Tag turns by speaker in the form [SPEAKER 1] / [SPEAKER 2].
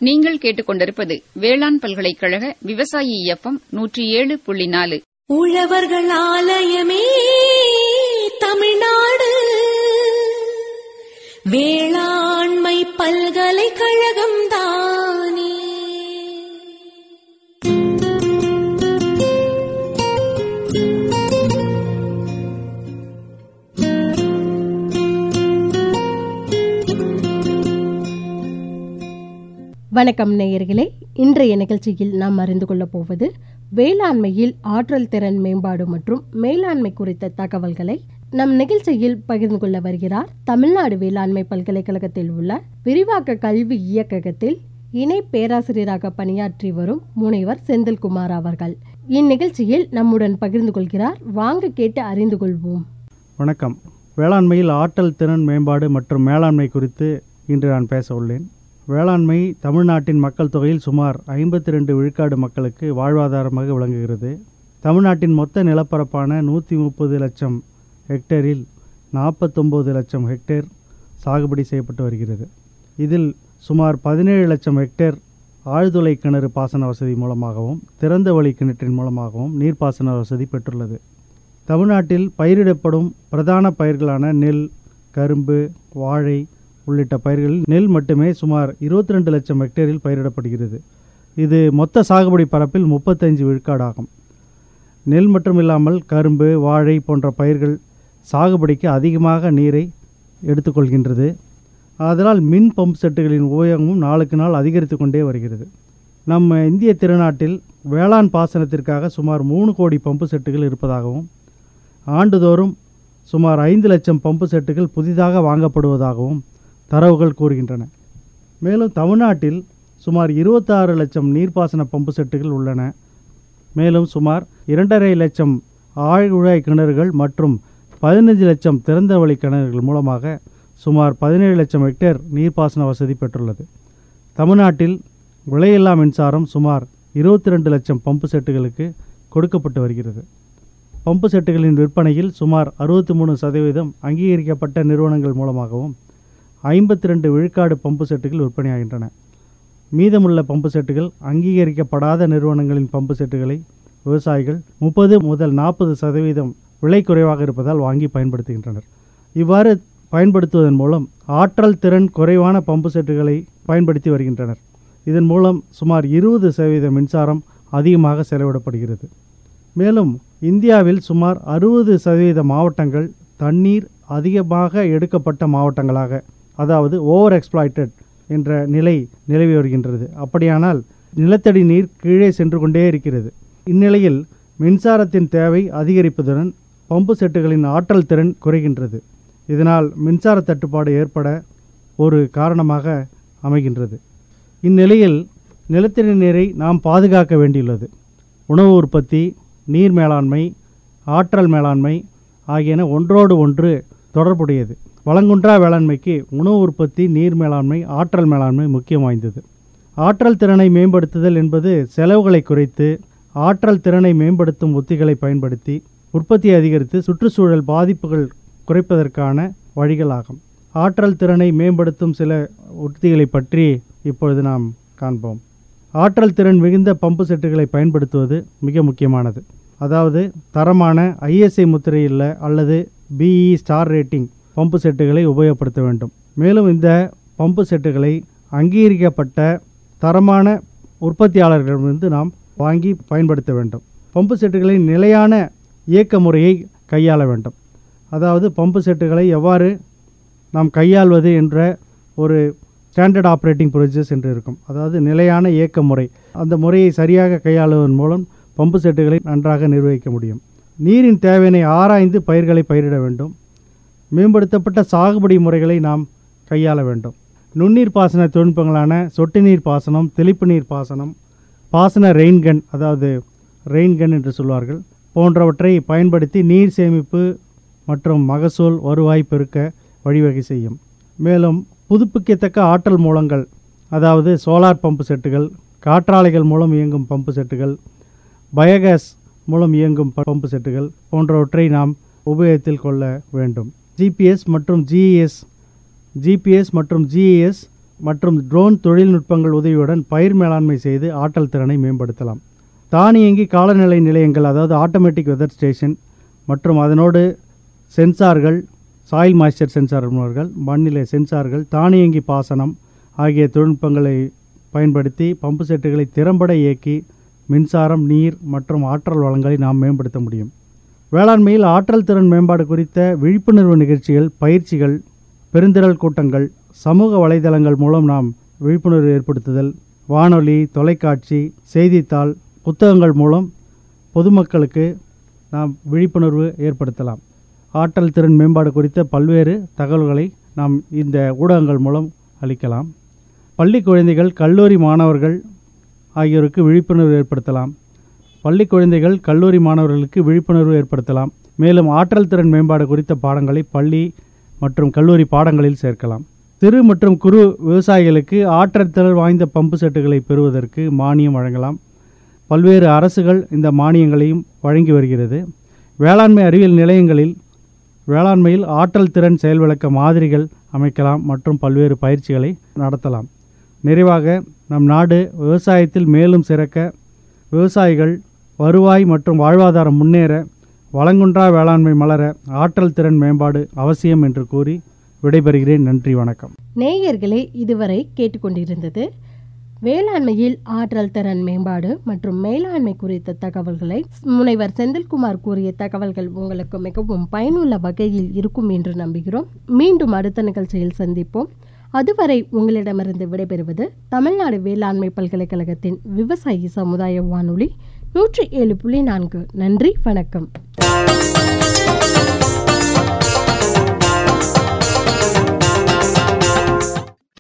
[SPEAKER 1] நீங்கள் கேட்டுக்கொண்டிருப்பது வேளாண் பல்கலைக்கழக விவசாயி இயக்கம் நூற்றி ஏழு புள்ளி நாலு
[SPEAKER 2] உழவர்கள் ஆலயமே தமிழ்நாடு வேளாண்மை பல்கலைக்கழகம் தானே
[SPEAKER 3] வணக்கம் நேயர்களே இன்றைய நிகழ்ச்சியில் நாம் அறிந்து கொள்ளப் போவது வேளாண்மையில் ஆற்றல் திறன் மேம்பாடு மற்றும் மேலாண்மை குறித்த தகவல்களை நம் நிகழ்ச்சியில் பகிர்ந்து கொள்ள வருகிறார் தமிழ்நாடு வேளாண்மை பல்கலைக்கழகத்தில் உள்ள விரிவாக்க கல்வி இயக்ககத்தில் இணை பேராசிரியராக பணியாற்றி வரும் முனைவர் செந்தில்குமார் அவர்கள் இந்நிகழ்ச்சியில் நம்முடன் பகிர்ந்து கொள்கிறார் வாங்க கேட்டு அறிந்து கொள்வோம்
[SPEAKER 4] வணக்கம் வேளாண்மையில் ஆற்றல் திறன் மேம்பாடு மற்றும் மேலாண்மை குறித்து இன்று நான் பேச உள்ளேன் வேளாண்மை தமிழ்நாட்டின் மக்கள் தொகையில் சுமார் ஐம்பத்தி ரெண்டு விழுக்காடு மக்களுக்கு வாழ்வாதாரமாக விளங்குகிறது தமிழ்நாட்டின் மொத்த நிலப்பரப்பான நூற்றி முப்பது லட்சம் ஹெக்டேரில் நாற்பத்தொம்போது லட்சம் ஹெக்டேர் சாகுபடி செய்யப்பட்டு வருகிறது இதில் சுமார் பதினேழு லட்சம் ஹெக்டேர் ஆழ்துளை கிணறு பாசன வசதி மூலமாகவும் திறந்த வழி கிணற்றின் மூலமாகவும் நீர்ப்பாசன வசதி பெற்றுள்ளது தமிழ்நாட்டில் பயிரிடப்படும் பிரதான பயிர்களான நெல் கரும்பு வாழை உள்ளிட்ட பயிர்களில் நெல் மட்டுமே சுமார் இருபத்தி ரெண்டு லட்சம் ஹெக்டேரில் பயிரிடப்படுகிறது இது மொத்த சாகுபடி பரப்பில் முப்பத்தஞ்சு விழுக்காடாகும் நெல் மட்டுமில்லாமல் கரும்பு வாழை போன்ற பயிர்கள் சாகுபடிக்கு அதிகமாக நீரை எடுத்துக்கொள்கின்றது அதனால் மின் பம்ப் செட்டுகளின் உபயோகமும் நாளுக்கு நாள் அதிகரித்து கொண்டே வருகிறது நம்ம இந்திய திருநாட்டில் வேளாண் பாசனத்திற்காக சுமார் மூணு கோடி பம்பு செட்டுகள் இருப்பதாகவும் ஆண்டுதோறும் சுமார் ஐந்து லட்சம் பம்பு செட்டுகள் புதிதாக வாங்கப்படுவதாகவும் தரவுகள் கூறுகின்றன மேலும் தமிழ்நாட்டில் சுமார் இருபத்தாறு லட்சம் நீர்ப்பாசன பம்பு செட்டுகள் உள்ளன மேலும் சுமார் இரண்டரை லட்சம் ஆழ்குழாய் கிணறுகள் மற்றும் பதினஞ்சு லட்சம் திறந்த வழி கிணறுகள் மூலமாக சுமார் பதினேழு லட்சம் ஹெக்டேர் நீர்ப்பாசன வசதி பெற்றுள்ளது தமிழ்நாட்டில் விலையில்லா மின்சாரம் சுமார் இருபத்தி ரெண்டு லட்சம் பம்பு செட்டுகளுக்கு கொடுக்கப்பட்டு வருகிறது பம்பு செட்டுகளின் விற்பனையில் சுமார் அறுபத்தி மூணு சதவீதம் அங்கீகரிக்கப்பட்ட நிறுவனங்கள் மூலமாகவும் ஐம்பத்தி ரெண்டு விழுக்காடு பம்பு செட்டுகள் விற்பனையாகின்றன மீதமுள்ள பம்பு செட்டுகள் அங்கீகரிக்கப்படாத நிறுவனங்களின் பம்பு செட்டுகளை விவசாயிகள் முப்பது முதல் நாற்பது சதவீதம் விலை குறைவாக இருப்பதால் வாங்கி பயன்படுத்துகின்றனர் இவ்வாறு பயன்படுத்துவதன் மூலம் ஆற்றல் திறன் குறைவான பம்பு செட்டுகளை பயன்படுத்தி வருகின்றனர் இதன் மூலம் சுமார் இருபது சதவீத மின்சாரம் அதிகமாக செலவிடப்படுகிறது மேலும் இந்தியாவில் சுமார் அறுபது சதவீத மாவட்டங்கள் தண்ணீர் அதிகமாக எடுக்கப்பட்ட மாவட்டங்களாக அதாவது ஓவர் எக்ஸ்பிளாய்டட் என்ற நிலை நிலவி வருகின்றது அப்படியானால் நிலத்தடி நீர் கீழே சென்று கொண்டே இருக்கிறது இந்நிலையில் மின்சாரத்தின் தேவை அதிகரிப்பதுடன் பம்பு செட்டுகளின் ஆற்றல் திறன் குறைகின்றது இதனால் மின்சார தட்டுப்பாடு ஏற்பட ஒரு காரணமாக அமைகின்றது இந்நிலையில் நிலத்தடி நீரை நாம் பாதுகாக்க வேண்டியுள்ளது உணவு உற்பத்தி நீர் மேலாண்மை ஆற்றல் மேலாண்மை ஆகியன ஒன்றோடு ஒன்று தொடர்புடையது வளங்குன்றா வேளாண்மைக்கு உணவு உற்பத்தி நீர் மேலாண்மை ஆற்றல் மேலாண்மை முக்கியம் வாய்ந்தது ஆற்றல் திறனை மேம்படுத்துதல் என்பது செலவுகளை குறைத்து ஆற்றல் திறனை மேம்படுத்தும் உத்திகளை பயன்படுத்தி உற்பத்தியை அதிகரித்து சுற்றுச்சூழல் பாதிப்புகள் குறைப்பதற்கான வழிகளாகும் ஆற்றல் திறனை மேம்படுத்தும் சில உத்திகளை பற்றி இப்பொழுது நாம் காண்போம் ஆற்றல் திறன் மிகுந்த பம்பு செட்டுகளை பயன்படுத்துவது மிக முக்கியமானது அதாவது தரமான ஐஎஸ்ஐ முத்திரையுள்ள அல்லது பிஇ ஸ்டார் ரேட்டிங் பம்பு செட்டுகளை உபயோகப்படுத்த வேண்டும் மேலும் இந்த பம்பு செட்டுகளை அங்கீகரிக்கப்பட்ட தரமான உற்பத்தியாளர்களிடமிருந்து நாம் வாங்கி பயன்படுத்த வேண்டும் பம்பு செட்டுகளின் நிலையான இயக்க முறையை கையாள வேண்டும் அதாவது பம்பு செட்டுகளை எவ்வாறு நாம் கையாள்வது என்ற ஒரு ஸ்டாண்டர்ட் ஆப்ரேட்டிங் ப்ரொசீஜர்ஸ் என்று இருக்கும் அதாவது நிலையான இயக்க முறை அந்த முறையை சரியாக கையாளுவதன் மூலம் பம்பு செட்டுகளை நன்றாக நிர்வகிக்க முடியும் நீரின் தேவையினை ஆராய்ந்து பயிர்களை பயிரிட வேண்டும் மேம்படுத்தப்பட்ட சாகுபடி முறைகளை நாம் கையாள வேண்டும் நுண்ணீர் பாசன தொழில்நுட்பங்களான சொட்டு நீர் பாசனம் தெளிப்பு நீர் பாசனம் பாசன ரெயின்கன் அதாவது ரெயின்கன் என்று சொல்வார்கள் போன்றவற்றை பயன்படுத்தி நீர் சேமிப்பு மற்றும் மகசூல் வருவாய் பெருக்க வழிவகை செய்யும் மேலும் புதுப்பிக்கத்தக்க ஆற்றல் மூலங்கள் அதாவது சோலார் பம்பு செட்டுகள் காற்றாலைகள் மூலம் இயங்கும் பம்பு செட்டுகள் பயோகேஸ் மூலம் இயங்கும் பம்பு செட்டுகள் போன்றவற்றை நாம் உபயோகத்தில் கொள்ள வேண்டும் ஜிபிஎஸ் மற்றும் ஜிஇஎஸ் ஜிபிஎஸ் மற்றும் ஜிஇஎஸ் மற்றும் ட்ரோன் தொழில்நுட்பங்கள் உதவியுடன் பயிர் மேலாண்மை செய்து ஆற்றல் திறனை மேம்படுத்தலாம் தானியங்கி காலநிலை நிலையங்கள் அதாவது ஆட்டோமேட்டிக் வெதர் ஸ்டேஷன் மற்றும் அதனோடு சென்சார்கள் சாயில் மாய்ஸ்சர் சென்சார்கள் மண்ணிலை சென்சார்கள் தானியங்கி பாசனம் ஆகிய தொழில்நுட்பங்களை பயன்படுத்தி பம்பு செட்டுகளை திறம்பட இயக்கி மின்சாரம் நீர் மற்றும் ஆற்றல் வளங்களை நாம் மேம்படுத்த முடியும் வேளாண்மையில் ஆற்றல் திறன் மேம்பாடு குறித்த விழிப்புணர்வு நிகழ்ச்சிகள் பயிற்சிகள் பெருந்திரள் கூட்டங்கள் சமூக வலைதளங்கள் மூலம் நாம் விழிப்புணர்வு ஏற்படுத்துதல் வானொலி தொலைக்காட்சி செய்தித்தாள் புத்தகங்கள் மூலம் பொதுமக்களுக்கு நாம் விழிப்புணர்வு ஏற்படுத்தலாம் ஆற்றல் திறன் மேம்பாடு குறித்த பல்வேறு தகவல்களை நாம் இந்த ஊடகங்கள் மூலம் அளிக்கலாம் பள்ளி குழந்தைகள் கல்லூரி மாணவர்கள் ஆகியோருக்கு விழிப்புணர்வு ஏற்படுத்தலாம் பள்ளி குழந்தைகள் கல்லூரி மாணவர்களுக்கு விழிப்புணர்வு ஏற்படுத்தலாம் மேலும் ஆற்றல் திறன் மேம்பாடு குறித்த பாடங்களை பள்ளி மற்றும் கல்லூரி பாடங்களில் சேர்க்கலாம் சிறு மற்றும் குறு விவசாயிகளுக்கு ஆற்றல் திறன் வாய்ந்த பம்பு செட்டுகளை பெறுவதற்கு மானியம் வழங்கலாம் பல்வேறு அரசுகள் இந்த மானியங்களையும் வழங்கி வருகிறது வேளாண்மை அறிவியல் நிலையங்களில் வேளாண்மையில் ஆற்றல் திறன் செயல்விளக்க மாதிரிகள் அமைக்கலாம் மற்றும் பல்வேறு பயிற்சிகளை நடத்தலாம் நிறைவாக நம் நாடு விவசாயத்தில் மேலும் சிறக்க விவசாயிகள் வருவாய் மற்றும் வாழ்வாதாரம் முன்னேற வளங்குன்றா வேளாண்மை மலர ஆற்றல் திறன் மேம்பாடு அவசியம் என்று கூறி விடைபெறுகிறேன் நன்றி வணக்கம்
[SPEAKER 3] நேயர்களே இதுவரை கேட்டுக்கொண்டிருந்தது வேளாண்மையில் ஆற்றல் திறன் மேம்பாடு மற்றும் மேலாண்மை குறித்த தகவல்களை முனைவர் செந்தில்குமார் கூறிய தகவல்கள் உங்களுக்கு மிகவும் பயனுள்ள வகையில் இருக்கும் என்று நம்புகிறோம் மீண்டும் அடுத்த நிகழ்ச்சியில் சந்திப்போம் அதுவரை உங்களிடமிருந்து விடைபெறுவது தமிழ்நாடு வேளாண்மை பல்கலைக்கழகத்தின் விவசாயி சமுதாய வானொலி நூற்றி ஏழு புள்ளி நான்கு நன்றி வணக்கம்